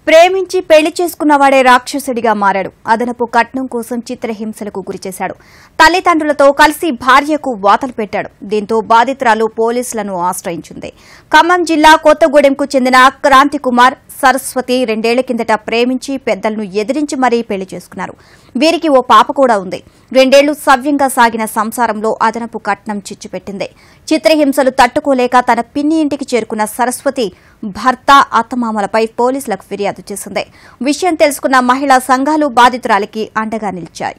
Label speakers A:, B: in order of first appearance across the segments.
A: ప్రేమించి పెళ్లి చేసుకున్నవాడే రాక్షసుడిగా మారాడు అదనపు కట్నం కోసం చిత్రహింసలకు గురిచేశాడు తల్లిదండ్రులతో కలిసి భార్యకు వాతలు పెట్టాడు దీంతో బాధితురాలు పోలీసులను ఆశ్రయించింది ఖమ్మం జిల్లా కొత్తగూడెంకు చెందిన క్రాంతి కుమార్ సరస్వతి రెండేళ్ల కిందట ప్రేమించి పెద్దలను ఎదిరించి మరీ పెళ్లి చేసుకున్నారు వీరికి ఓ పాప కూడా ఉంది రెండేళ్లు సవ్యంగా సాగిన సంసారంలో అదనపు కట్నం చిచ్చుపెట్టింది చిత్రహింసలు తట్టుకోలేక తన పిన్ని ఇంటికి చేరుకున్న సరస్వతి భర్త అత్తమామలపై పోలీసులకు ఫిర్యాదు చేసింది విషయం తెలుసుకున్న మహిళా సంఘాలు బాధితురాలికి అండగా నిలిచాయి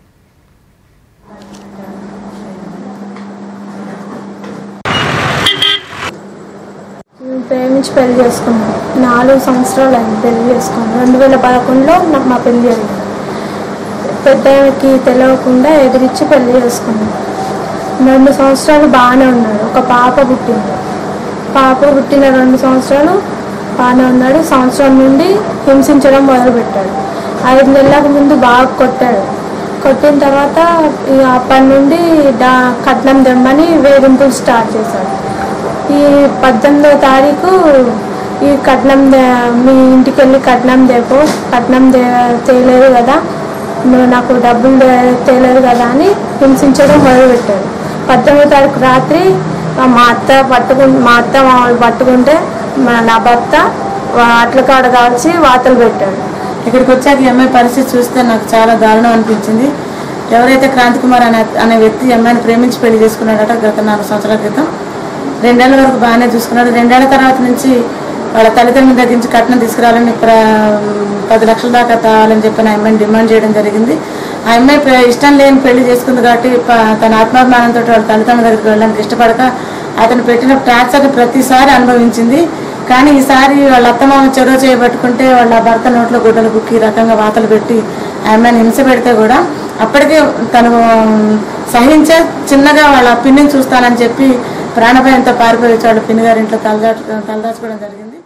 B: మేము ప్రేమించి పెళ్లి చేసుకున్నాం నాలుగు సంవత్సరాలు అయింది పెళ్లి చేసుకున్నాం రెండు వేల పదకొండులో నాకు మా పెళ్లి జరిగింది పెద్దకి తెలియకుండా ఎదిరించి పెళ్లి చేసుకున్నాం రెండు సంవత్సరాలు బాగానే ఉన్నాడు ఒక పాప పుట్టింది పాప పుట్టిన రెండు సంవత్సరాలు బాగానే ఉన్నాడు సంవత్సరం నుండి హింసించడం మొదలుపెట్టాడు ఐదు నెలలకు ముందు బాగా కొట్టాడు కొట్టిన తర్వాత ఇక అప్పటి నుండి డా కట్నం దెమ్మని వేధింపులు స్టార్ట్ చేశాడు ఈ పద్దెనిమిదో తారీఖు ఈ కట్నం దే- మీ ఇంటికి వెళ్ళి కట్నం దేపో కట్నం దే తేలేదు కదా నువ్వు నాకు డబ్బులు దే- తేలేదు కదా అని హింసించడం మొదలుపెట్టాడు పద్దెనిమిదో తారీఖు రాత్రి ఆ మా అత్త పట్టుకు మా అత్త మామూలు పట్టుకుంటే మా నా భర్త వా- అట్ల కాడ కాల్చి వాతలు పెట్టాడు
C: ఇక్కడికి వచ్చాక ఈ అమ్మాయి పరిస్థితి చూస్తే నాకు చాలా దారుణం అనిపించింది ఎవరైతే క్రాంతి కుమార్ అనే అనే వ్యక్తి ఈ అమ్మాయిని ప్రేమించి పెళ్లి చేసుకున్నాడట గత నాలుగు సంవత్సరాల క్రితం రెండేళ్ల వరకు బాగానే చూసుకున్నాడు రెండేళ్ల తర్వాత నుంచి వాళ్ళ తల్లిదండ్రుల దగ్గర నుంచి కట్నం తీసుకురావాలని ప్ర పది లక్షల దాకా తావాలని చెప్పి ఆ అమ్మాయిని డిమాండ్ చేయడం జరిగింది ఆ అమ్మాయి ప్ర- ఇష్టం లేని పెళ్లి చేసుకుంది కాబట్టి ప- తన ఆత్మాభిమానంతో వాళ్ళ తల్లిదండ్రుల దగ్గరికి వెళ్ళడానికి ఇష్టపడక అతను పెట్టిన టార్చర్ని ప్రతిసారి అనుభవించింది కానీ ఈసారి వాళ్ళ అత్తమామ చెరువు చేయబట్టుకుంటే వాళ్ళ భర్త నోట్లో గుడ్డలు కుక్కి ఈ రకంగా వాతలు పెట్టి ఆ అమ్మాయిని హింస పెడితే కూడా అప్పటికే తను సహించే చిన్నగా వాళ్ళ పిన్నిని చూస్తానని చెప్పి ప్రాణభయంతో పారిపోయి వచ్చి వాళ్ళ పిన్ని గారి ఇంట్లో తలదాచు తలదాచుకోవడం జరిగింది